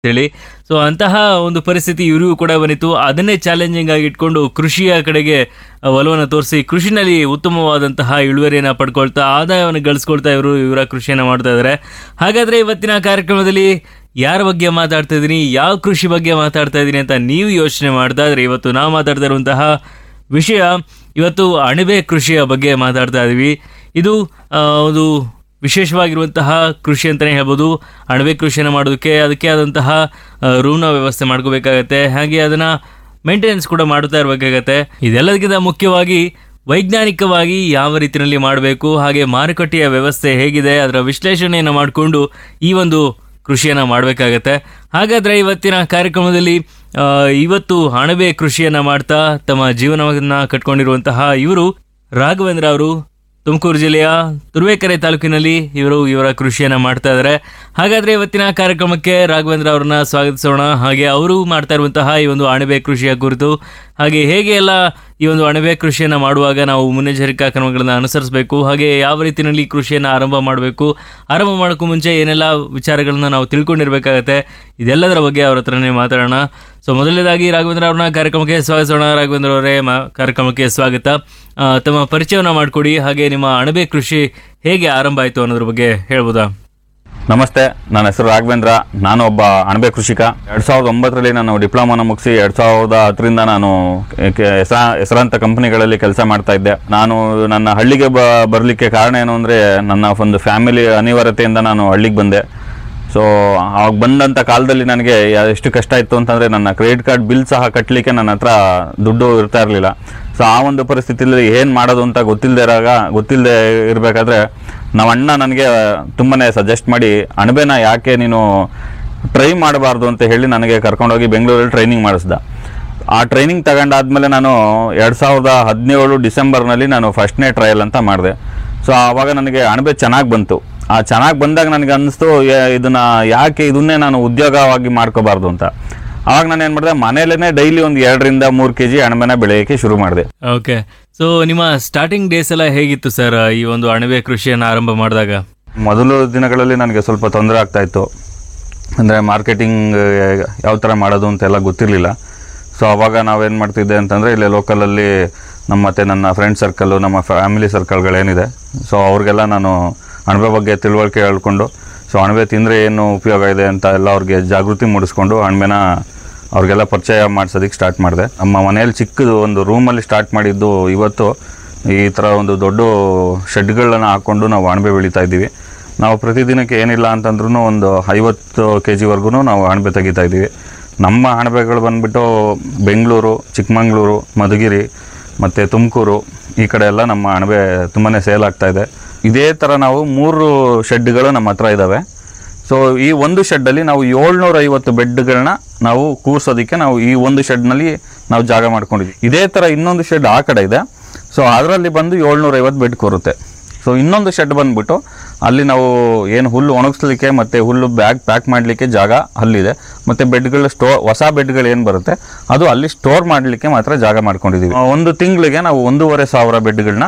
ಹೇಳಿ ಸೊ ಅಂತಹ ಒಂದು ಪರಿಸ್ಥಿತಿ ಇವರಿಗೂ ಕೂಡ ಬಂದಿತ್ತು ಅದನ್ನೇ ಚಾಲೆಂಜಿಂಗ್ ಆಗಿ ಇಟ್ಕೊಂಡು ಕೃಷಿಯ ಕಡೆಗೆ ಒಲವನ್ನು ತೋರಿಸಿ ಕೃಷಿನಲ್ಲಿ ಉತ್ತಮವಾದಂತಹ ಇಳುವರಿಯನ್ನು ಪಡ್ಕೊಳ್ತಾ ಆದಾಯವನ್ನು ಗಳಿಸ್ಕೊಳ್ತಾ ಇವರು ಇವರ ಕೃಷಿಯನ್ನು ಮಾಡ್ತಾ ಇದ್ದಾರೆ ಹಾಗಾದ್ರೆ ಇವತ್ತಿನ ಕಾರ್ಯಕ್ರಮದಲ್ಲಿ ಯಾರ ಬಗ್ಗೆ ಮಾತಾಡ್ತಾ ಇದ್ದೀನಿ ಯಾವ ಕೃಷಿ ಬಗ್ಗೆ ಮಾತಾಡ್ತಾ ಇದ್ದೀನಿ ಅಂತ ನೀವು ಯೋಚನೆ ಮಾಡ್ತಾ ಇದ್ರೆ ಇವತ್ತು ನಾವು ಮಾತಾಡ್ತಾ ಇರುವಂತಹ ವಿಷಯ ಇವತ್ತು ಅಣಬೆ ಕೃಷಿಯ ಬಗ್ಗೆ ಮಾತಾಡ್ತಾ ಇದ್ದೀವಿ ಇದು ಆ, ಒಂದು ವಿಶೇಷವಾಗಿರುವಂತಹ ಕೃಷಿ ಅಂತಲೇ ಹೇಳ್ಬೋದು ಅಣಬೆ ಕೃಷಿಯನ್ನು ಮಾಡೋದಕ್ಕೆ ಅದಕ್ಕೆ ಆದಂತಹ ಆ, ರೂಮ್ನ ವ್ಯವಸ್ಥೆ ಮಾಡ್ಕೋಬೇಕಾಗತ್ತೆ ಹಾಗೆ ಅದನ್ನು ಮೇಂಟೆನೆನ್ಸ್ ಕೂಡ ಮಾಡ್ತಾ ಇರಬೇಕಾಗತ್ತೆ ಇದೆಲ್ಲದಕ್ಕಿಂತ ಮುಖ್ಯವಾಗಿ ವೈಜ್ಞಾನಿಕವಾಗಿ ಯಾವ ರೀತಿಯಲ್ಲಿ ಮಾಡಬೇಕು ಹಾಗೆ ಮಾರುಕಟ್ಟೆಯ ವ್ಯವಸ್ಥೆ ಹೇಗಿದೆ ಅದರ ವಿಶ್ಲೇಷಣೆಯನ್ನು ಮಾಡಿಕೊಂಡು ಈ ಒಂದು ಕೃಷಿಯನ್ನು ಮಾಡಬೇಕಾಗತ್ತೆ ಹಾಗಾದರೆ ಇವತ್ತಿನ ಕಾರ್ಯಕ್ರಮದಲ್ಲಿ ಆ, ಇವತ್ತು ಅಣಬೆ ಕೃಷಿಯನ್ನು ಮಾಡ್ತಾ ತಮ್ಮ ಜೀವನವನ್ನು ಕಟ್ಕೊಂಡಿರುವಂತಹ ಇವರು ರಾಘವೇಂದ್ರ ಅವರು ತುಮಕೂರು ಜಿಲ್ಲೆಯ ತುರುವೇಕೆರೆ ತಾಲೂಕಿನಲ್ಲಿ ಇವರು ಇವರ ಕೃಷಿಯನ್ನು ಮಾಡ್ತಾ ಇದ್ದಾರೆ ಹಾಗಾದರೆ ಇವತ್ತಿನ ಕಾರ್ಯಕ್ರಮಕ್ಕೆ ರಾಘವೇಂದ್ರ ಅವರನ್ನ ಸ್ವಾಗತಿಸೋಣ ಹಾಗೆ ಅವರು ಮಾಡ್ತಾ ಇರುವಂತಹ ಈ ಒಂದು ಅಣಬೆ ಕೃಷಿಯ ಕುರಿತು ಹಾಗೆ ಹೇಗೆ ಎಲ್ಲ ಈ ಒಂದು ಅಣಬೆ ಕೃಷಿಯನ್ನು ಮಾಡುವಾಗ ನಾವು ಮುನ್ನೆಚ್ಚರಿಕಾ ಕ್ರಮಗಳನ್ನು ಅನುಸರಿಸಬೇಕು ಹಾಗೆ ಯಾವ ರೀತಿಯಲ್ಲಿ ಕೃಷಿಯನ್ನು ಆರಂಭ ಮಾಡಬೇಕು ಆರಂಭ ಮಾಡೋಕ್ಕೂ ಮುಂಚೆ ಏನೆಲ್ಲ ವಿಚಾರಗಳನ್ನ ನಾವು ತಿಳ್ಕೊಂಡಿರ್ಬೇಕಾಗತ್ತೆ ಇದೆಲ್ಲದರ ಬಗ್ಗೆ ಅವ್ರ ಹತ್ರನೇ ಮಾತಾಡೋಣ ಸೊ ಮೊದಲನೇದಾಗಿ ರಾಘವೇಂದ್ರ ಅವ್ರನ್ನ ಕಾರ್ಯಕ್ರಮಕ್ಕೆ ಸ್ವಾಗತಿಸೋಣ ರಾಘವೇಂದ್ರ ಅವರೇ ಮಾ ಕಾರ್ಯಕ್ರಮಕ್ಕೆ ಸ್ವಾಗತ ಆ, ತಮ್ಮ ಪರಿಚಯವನ್ನು ಮಾಡಿಕೊಡಿ ಹಾಗೆ ನಿಮ್ಮ ಅಣಬೆ ಕೃಷಿ ಹೇಗೆ ಆರಂಭ ಆಯಿತು ಅನ್ನೋದ್ರ ಬಗ್ಗೆ ಹೇಳ್ಬೋದಾ ನಮಸ್ತೆ ನನ್ನ ಹೆಸರು ರಾಘವೇಂದ್ರ ನಾನು ಒಬ್ಬ ಅಣಬೆ ಕೃಷಿಕ ಎರಡು ಸಾವಿರದ ಒಂಬತ್ತರಲ್ಲಿ ನಾನು ಡಿಪ್ಲೊಮಾನ ಮುಗಿಸಿ ಎರಡು ಸಾವಿರದ ಹತ್ತರಿಂದ ನಾನು ಕೆ- ಹೆಸರ ಹೆಸರಾಂತ ಕಂಪನಿಗಳಲ್ಲಿ ಕೆಲಸ ಮಾಡ್ತಾ ಇದ್ದೆ ನಾನು ನನ್ನ ಹಳ್ಳಿಗೆ ಬ ಬರಲಿಕ್ಕೆ ಕಾರಣ ಏನು ಅಂದರೆ ನನ್ನ ಒಂದು ಫ್ಯಾಮಿಲಿ ಅನಿವಾರ್ಯತೆಯಿಂದ ನಾನು ಹಳ್ಳಿಗೆ ಬಂದೆ ಸೊ ಆವಾಗ ಬಂದಂಥ ಕಾಲದಲ್ಲಿ ನನಗೆ ಯಾ- ಎಷ್ಟು ಕಷ್ಟ ಇತ್ತು ಅಂತಂದರೆ ನನ್ನ ಕ್ರೆಡಿಟ್ ಕಾರ್ಡ್ ಬಿಲ್ ಸಹ ಕಟ್ಟಲಿಕ್ಕೆ ನನ್ನ ಹತ್ರ ದುಡ್ಡು ಇರ್ತಾ ಇರಲಿಲ್ಲ ಸೊ ಆ ಒಂದು ಪರಿಸ್ಥಿತಿಯಲ್ಲಿ ಏನು ಮಾಡೋದು ಅಂತ ಗೊತ್ತಿಲ್ಲದೆ ಇರಾಗ ಗೊತ್ತಿಲ್ಲದೆ ಇರಬೇಕಾದ್ರೆ ನಮ್ಮ ಅಣ್ಣ ನನಗೆ ತುಂಬಾ ಸಜೆಸ್ಟ್ ಮಾಡಿ ಅಣಬೆನ ಯಾಕೆ ನೀನು ಟ್ರೈ ಮಾಡಬಾರ್ದು ಅಂತ ಹೇಳಿ ನನಗೆ ಕರ್ಕೊಂಡೋಗಿ ಬೆಂಗಳೂರಲ್ಲಿ ಟ್ರೈನಿಂಗ್ ಮಾಡಿಸ್ದ ಆ ಟ್ರೈನಿಂಗ್ ತಗೊಂಡಾದ್ಮೇಲೆ ನಾನು ಎರಡು ಸಾವಿರದ ಹದಿನೇಳು ಡಿಸೆಂಬರ್ನಲ್ಲಿ ನಾನು ಫಸ್ಟ್ನೇ ಟ್ರಯಲ್ ಅಂತ ಮಾಡಿದೆ ಸೊ ಆವಾಗ ನನಗೆ ಅಣಬೆ ಚೆನ್ನಾಗಿ ಬಂತು ಆ ಚೆನ್ನಾಗಿ ಬಂದಾಗ ನನಗೆ ಅನ್ನಿಸ್ತು ಏ- ಇದನ್ನ ಯಾಕೆ ಇದನ್ನೇ ನಾನು ಉದ್ಯೋಗವಾಗಿ ಮಾಡ್ಕೋಬಾರ್ದು ಅಂತ ಆವಾಗ ನಾನು ಏನು ಮಾಡಿದೆ ಮನೇಲೇ ಡೈಲಿ ಒಂದು ಎರಡರಿಂದ ಮೂರು ಕೆ ಜಿ ಅಣಬೆನ ಬೆಳೆಯೋಕ್ಕೆ ಶುರು ಮಾಡಿದೆ ಓಕೆ ಸೊ ನಿಮ್ಮ ಸ್ಟಾರ್ಟಿಂಗ್ ಡೇಸ್ ಎಲ್ಲ ಹೇಗಿತ್ತು ಸರ್ ಈ ಒಂದು ಅಣಬೆ ಕೃಷಿಯನ್ನು ಆರಂಭ ಮಾಡಿದಾಗ ಮೊದಲು ದಿನಗಳಲ್ಲಿ ನನಗೆ ಸ್ವಲ್ಪ ತೊಂದರೆ ಆಗ್ತಾ ಇತ್ತು ಅಂದರೆ ಮಾರ್ಕೆಟಿಂಗ್ ಯಾವ ಥರ ಮಾಡೋದು ಅಂತೆಲ್ಲ ಗೊತ್ತಿರಲಿಲ್ಲ ಸೊ ಅವಾಗ ನಾವೇನು ಮಾಡ್ತಿದ್ದೆ ಅಂತಂದರೆ ಇಲ್ಲಿ ಲೋಕಲಲ್ಲಿ ನಮ್ಮ ಮತ್ತು ನನ್ನ ಫ್ರೆಂಡ್ ಸರ್ಕಲ್ಲು ನಮ್ಮ ಫ್ಯಾಮಿಲಿ ಸರ್ಕಲ್ಗಳೇನಿದೆ ಸೊ ಅವ್ರಿಗೆಲ್ಲ ನಾನು ಅಣಬೆ ಬಗ್ಗೆ ತಿಳುವಳಿಕೆ ಹೇಳ್ಕೊಂಡು ಸೊ ಅಣಬೆ ತಿಂದರೆ ಏನು ಉಪಯೋಗ ಇದೆ ಅಂತ ಎಲ್ಲ ಅವ್ರಿಗೆ ಜಾಗೃತಿ ಮೂಡಿಸ್ಕೊಂಡು ಅಣಬೆನ ಅವ್ರಿಗೆಲ್ಲ ಪರಿಚಯ ಮಾಡಿಸೋದಕ್ಕೆ ಸ್ಟಾರ್ಟ್ ಮಾಡಿದೆ ನಮ್ಮ ಮನೆಯಲ್ಲಿ ಚಿಕ್ಕದು ಒಂದು ರೂಮಲ್ಲಿ ಸ್ಟಾರ್ಟ್ ಮಾಡಿದ್ದು ಇವತ್ತು ಈ ಥರ ಒಂದು ದೊಡ್ಡ ಶೆಡ್ಗಳನ್ನ ಹಾಕ್ಕೊಂಡು ನಾವು ಅಣಬೆ ಬೆಳೀತಾ ಇದ್ದೀವಿ ನಾವು ಪ್ರತಿದಿನಕ್ಕೆ ಏನಿಲ್ಲ ಅಂತಂದ್ರೂ ಒಂದು ಐವತ್ತು ಕೆ ಜಿವರೆಗೂ ನಾವು ಅಣಬೆ ತೆಗಿತಾ ಇದ್ದೀವಿ ನಮ್ಮ ಅಣಬೆಗಳು ಬಂದುಬಿಟ್ಟು ಬೆಂಗಳೂರು ಚಿಕ್ಕಮಂಗ್ಳೂರು ಮಧುಗಿರಿ ಮತ್ತು ತುಮಕೂರು ಈ ಕಡೆ ಎಲ್ಲ ನಮ್ಮ ಅಣಬೆ ತುಂಬಾ ಸೇಲ್ ಆಗ್ತಾ ಇದೆ ಇದೇ ಥರ ನಾವು ಮೂರು ಶೆಡ್ಗಳು ನಮ್ಮ ಹತ್ರ ಇದ್ದಾವೆ ಸೊ ಈ ಒಂದು ಶೆಡ್ಡಲ್ಲಿ ನಾವು ಏಳ್ನೂರ ಐವತ್ತು ಬೆಡ್ಗಳನ್ನ ನಾವು ಕೂರ್ಸೋದಕ್ಕೆ ನಾವು ಈ ಒಂದು ಶೆಡ್ನಲ್ಲಿ ನಾವು ಜಾಗ ಮಾಡ್ಕೊಂಡಿದ್ವಿ ಇದೇ ಥರ ಇನ್ನೊಂದು ಶೆಡ್ ಆ ಕಡೆ ಇದೆ ಸೊ ಅದರಲ್ಲಿ ಬಂದು ಏಳ್ನೂರ ಐವತ್ತು ಬೆಡ್ ಕೂರುತ್ತೆ ಸೊ ಇನ್ನೊಂದು ಶೆಡ್ ಬಂದ್ಬಿಟ್ಟು ಅಲ್ಲಿ ನಾವು ಏನು ಹುಲ್ಲು ಒಣಗಿಸ್ಲಿಕ್ಕೆ ಮತ್ತು ಹುಲ್ಲು ಬ್ಯಾಗ್ ಪ್ಯಾಕ್ ಮಾಡಲಿಕ್ಕೆ ಜಾಗ ಅಲ್ಲಿದೆ ಮತ್ತು ಬೆಡ್ಗಳ ಸ್ಟೋ ಹೊಸ ಬೆಡ್ಗಳು ಏನು ಬರುತ್ತೆ ಅದು ಅಲ್ಲಿ ಸ್ಟೋರ್ ಮಾಡಲಿಕ್ಕೆ ಮಾತ್ರ ಜಾಗ ಮಾಡ್ಕೊಂಡಿದ್ದೀವಿ ಆ, ಒಂದು ತಿಂಗಳಿಗೆ ನಾವು ಒಂದೂವರೆ ಸಾವಿರ ಬೆಡ್ಗಳನ್ನ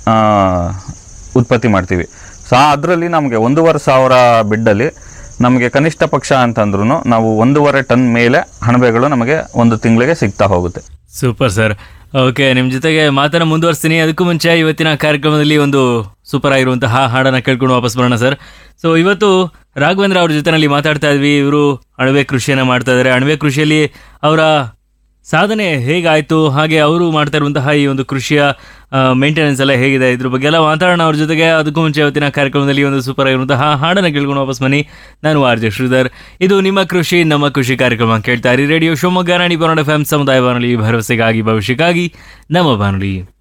ಉತ್ಪತ್ತಿ ಮಾಡ್ತೀವಿ ಸೊ ಅದರಲ್ಲಿ ನಮಗೆ ಒಂದೂವರೆ ಸಾವಿರ ಬೆಡ್ಡಲ್ಲಿ ನಮಗೆ ಕನಿಷ್ಠ ಪಕ್ಷ ಅಂತಂದ್ರೂ ನಾವು ಒಂದೂವರೆ ಟನ್ ಮೇಲೆ ಅಣಬೆಗಳು ನಮಗೆ ಒಂದು ತಿಂಗಳಿಗೆ ಸಿಗ್ತಾ ಹೋಗುತ್ತೆ ಸೂಪರ್ ಸರ್ ಓಕೆ ನಿಮ್ಮ ಜೊತೆಗೆ ಮಾತನ್ನ ಮುಂದುವರಿಸ್ತೀನಿ ಅದಕ್ಕೂ ಮುಂಚೆ ಇವತ್ತಿನ ಕಾರ್ಯಕ್ರಮದಲ್ಲಿ ಒಂದು ಸೂಪರ್ ಆಗಿರುವಂತಹ ಹಾಡನ್ನು ಕೇಳ್ಕೊಂಡು ವಾಪಸ್ ಬರೋಣ ಸರ್ ಸೊ ಇವತ್ತು ರಾಘವೇಂದ್ರ ಅವ್ರ ಜೊತೆನಲ್ಲಿ ಮಾತಾಡ್ತಾ ಇದ್ವಿ ಇವರು ಅಣಬೆ ಕೃಷಿಯನ್ನು ಮಾಡ್ತಾ ಇದ್ದಾರೆ ಅಣಬೆ ಕೃಷಿಯಲ್ಲಿ ಅವರ ಸಾಧನೆ ಹೇಗಾಯಿತು ಹಾಗೆ ಅವರು ಮಾಡ್ತಾ ಇರುವಂತಹ ಈ ಒಂದು ಕೃಷಿಯ ಮೇಂಟೆನೆನ್ಸ್ ಎಲ್ಲ ಹೇಗಿದೆ ಇದ್ರ ಬಗ್ಗೆ ಎಲ್ಲ ಮಾತಾಡೋಣ ಅವ್ರ ಜೊತೆಗೆ ಅದಕ್ಕೂ ಮುಂಚೆ ಇವತ್ತಿನ ಕಾರ್ಯಕ್ರಮದಲ್ಲಿ ಒಂದು ಸೂಪರ್ ಆಗಿರುವಂತಹ ಹಾಡನ್ನು ಕೇಳ್ಕೊಂಡು ವಾಪಸ್ ಬನ್ನಿ ನಾನು ಆರ್ ಜೆ ಶ್ರೀಧರ್ ಇದು ನಿಮ್ಮ ಕೃಷಿ ನಮ್ಮ ಕೃಷಿ ಕಾರ್ಯಕ್ರಮ ಕೇಳ್ತಾ ಇರಿ ರೇಡಿಯೋ ಶಿವಮೊಗ್ಗ ರಾಣಿ ಬಾನುಲಿ ಎಫ್ ಎಂ ಸಮುದಾಯ ಬಾನುಲಿ ಭರವಸೆಗಾಗಿ ಭವಿಷ್ಯಕ್ಕಾಗಿ ನಮ್ಮ ಬಾನುಲಿ